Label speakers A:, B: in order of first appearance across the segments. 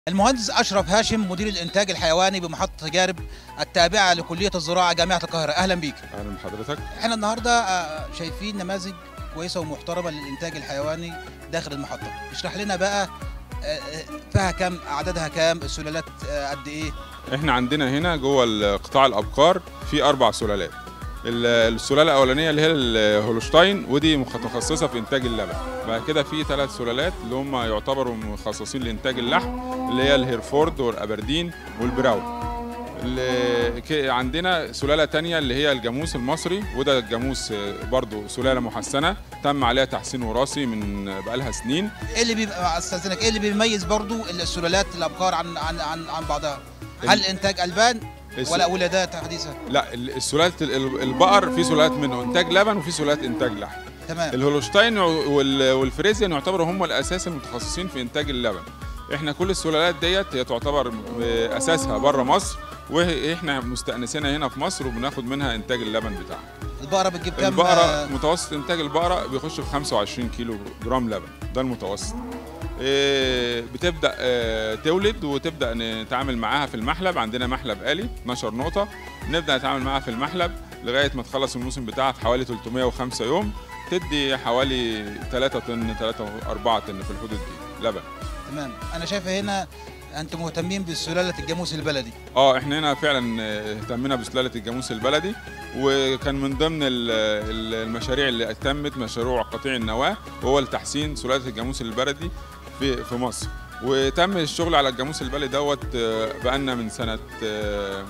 A: المهندس أشرف هاشم مدير الإنتاج الحيواني بمحطة تجارب التابعة لكلية الزراعة جامعة القاهرة أهلا بيك
B: اهلا بحضرتك
A: احنا النهاردة آه، شايفين نماذج كويسة ومحترمة للإنتاج الحيواني داخل المحطة اشرح لنا بقى آه، آه، فيها كام عددها كام السلالات آه، قد إيه
B: احنا عندنا هنا جوه قطاع الابقار في اربع سلالات ال- السلاله الاولانيه اللي هي الهولشتاين ودي متخصصه في انتاج اللبن بعد كده في ثلاث سلالات اللي هم يعتبروا مخصصين لانتاج اللحم اللي هي الهيرفورد والابردين والبراون ال- ك- عندنا سلاله تانية اللي هي الجاموس المصري وده الجاموس آه، برضو سلاله محسنه تم عليها تحسين وراثي من بقالها سنين
A: إيه اللي بيبقى أستاذنك إيه اللي بيميز برضو السلالات الأبقار عن عن عن, عن بعضها هل إنتاج ألبان
B: الس-
A: ولا ولادات حديثة
B: لا ال- السلالة ال- البقر في سلالات منه انتاج لبن وفي سلالات انتاج لحم
A: تمام
B: الهولشتاين وال- والفريزيان يعتبروا هم الاساس المتخصصين في انتاج اللبن احنا كل السلالات ديت هي تعتبر اساسها بره مصر واحنا مستأنسينها هنا في مصر وبناخد منها انتاج اللبن بتاعها
A: البقرة بتجيب كام
B: البقرة
A: آه،
B: متوسط انتاج البقرة بيخش في 25 كيلو جرام لبن ده المتوسط إيه، بتبدا آه، تولد وتبدا نتعامل معاها في المحلب عندنا محلب آلي 12 نقطة نبدا نتعامل معاها في المحلب لغايه ما تخلص الموسم بتاعها في حوالي 305 يوم تدي حوالي 3 طن 3 4 طن في الحدود دي لبن
A: تمام أنا شايفة هنا أنتم مهتمين بسلالة الجاموس البلدي
B: اه احنا هنا فعلا آه، اهتمينا بسلاله الجاموس البلدي وكان من ضمن ال- ال- المشاريع اللي تمت مشروع قطيع النواه وهو لتحسين سلاله الجاموس البلدي في في مصر وتم الشغل على الجاموس البلدي دوت آه، بقالنا من سنه آه،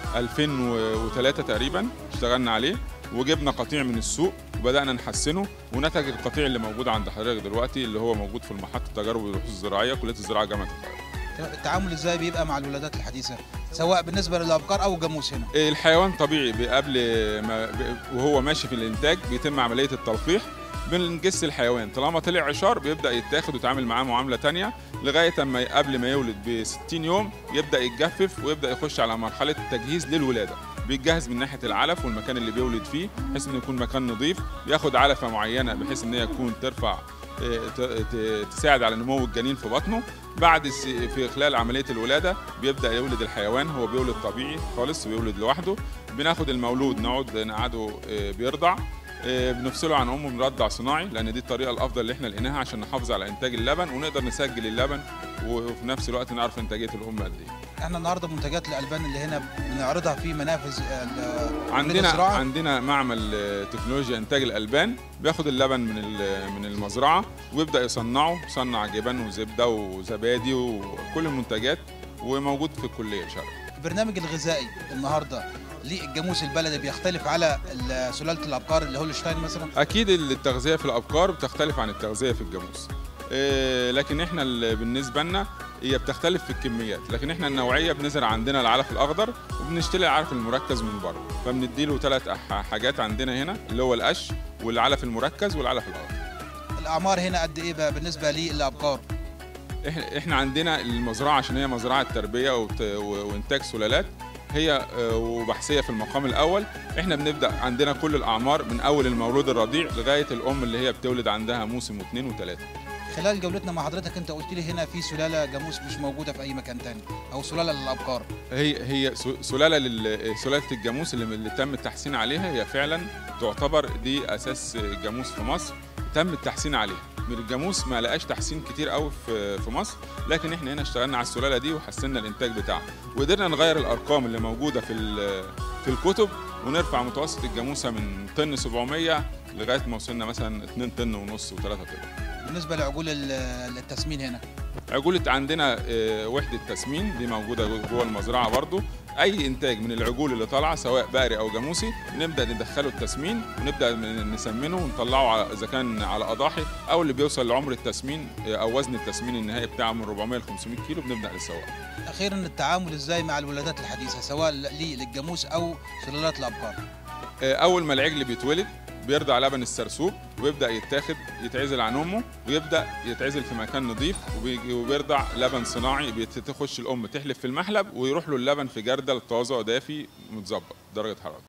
B: 2003 تقريبا اشتغلنا عليه وجبنا قطيع من السوق وبدانا نحسنه ونتج القطيع اللي موجود عند حضرتك دلوقتي اللي هو موجود في المحطه التجارب والبحوث الزراعيه كليه الزراعه جامعه القاهره
A: التعامل ازاي بيبقى مع الولادات الحديثه سواء بالنسبه للابقار او الجاموس هنا
B: الحيوان طبيعي ب- قبل ما ب- وهو ماشي في الانتاج بيتم عمليه التلقيح بنجس الحيوان طالما طلع عشار بيبدا يتاخد ويتعامل معاه معامله تانية لغايه اما قبل ما يولد ب 60 يوم يبدا يتجفف ويبدا يخش على مرحله التجهيز للولاده بيتجهز من ناحيه العلف والمكان اللي بيولد فيه بحيث انه يكون مكان نظيف ياخد علفه معينه بحيث ان هي تكون ترفع آه، ت- ت- تساعد على نمو الجنين في بطنه بعد الس- في خلال عمليه الولاده بيبدا يولد الحيوان هو بيولد طبيعي خالص بيولد لوحده بناخد المولود نقعد نقعده آه، بيرضع آه، بنفصله عن امه بنرضع صناعي لان دي الطريقه الافضل اللي احنا لقيناها عشان نحافظ على انتاج اللبن ونقدر نسجل اللبن وفي نفس الوقت نعرف انتاجيه الام قد ايه
A: احنا النهارده منتجات الالبان اللي هنا بنعرضها في منافذ ال-
B: عندنا
A: الزراعة.
B: عندنا معمل آه، تكنولوجيا انتاج الالبان بياخد اللبن من ال- من المزرعه ويبدا يصنعه يصنع جبن وزبده وزبادي وكل المنتجات وموجود في الكليه شرق
A: البرنامج الغذائي النهارده للجاموس البلدي بيختلف على ال- سلاله الابقار اللي هو الشتاين مثلا
B: اكيد التغذيه في الابقار بتختلف عن التغذيه في الجاموس إيه، لكن احنا ال- بالنسبه لنا هي بتختلف في الكميات لكن احنا النوعيه بنزرع عندنا العلف الاخضر وبنشتري العلف المركز من بره فبنديله ثلاث حاجات عندنا هنا اللي هو القش والعلف المركز والعلف الاخضر
A: الاعمار هنا قد ايه بقى بالنسبه للابقار
B: احنا احنا عندنا المزرعه عشان هي مزرعه تربيه وت- و- وانتاج سلالات هي آه، وبحثيه في المقام الاول احنا بنبدا عندنا كل الاعمار من اول المولود الرضيع لغايه الام اللي هي بتولد عندها موسم واثنين وثلاثه
A: خلال جولتنا مع حضرتك انت قلت لي هنا في سلاله جاموس مش موجوده في اي مكان تاني او سلاله للابقار
B: هي هي س- سلاله لل- سلاله الجاموس اللي, اللي تم التحسين عليها هي فعلا تعتبر دي اساس الجاموس في مصر تم التحسين عليها من الجاموس ما لقاش تحسين كتير قوي في في مصر لكن احنا هنا اشتغلنا على السلاله دي وحسنا الانتاج بتاعها وقدرنا نغير الارقام اللي موجوده في ال- في الكتب ونرفع متوسط الجاموسه من طن 700 لغايه ما وصلنا مثلا 2 طن ونص و3 طن
A: بالنسبه لعجول ال- التسمين هنا
B: عجولة عندنا آه، وحدة تسمين دي موجودة جوه المزرعة برضو أي إنتاج من العجول اللي طالعة سواء بقري أو جاموسي نبدأ ندخله التسمين ونبدأ من- نسمنه ونطلعه على- إذا كان على أضاحي أو اللي بيوصل لعمر التسمين آه، أو وزن التسمين النهائي بتاعه من 400 ل 500 كيلو بنبدأ نسوقه
A: اخيرا التعامل ازاي مع الولادات الحديثه سواء لي- للجاموس او سلالات الابقار
B: آه، أول ما العجل بيتولد بيرضع لبن السرسوب ويبدا يتاخد يتعزل عن امه ويبدا يتعزل في مكان نظيف وبيجي- وبيرضع لبن صناعي بتخش الام تحلب في المحلب ويروح له اللبن في جردل طازه ودافي متظبط درجه حرارته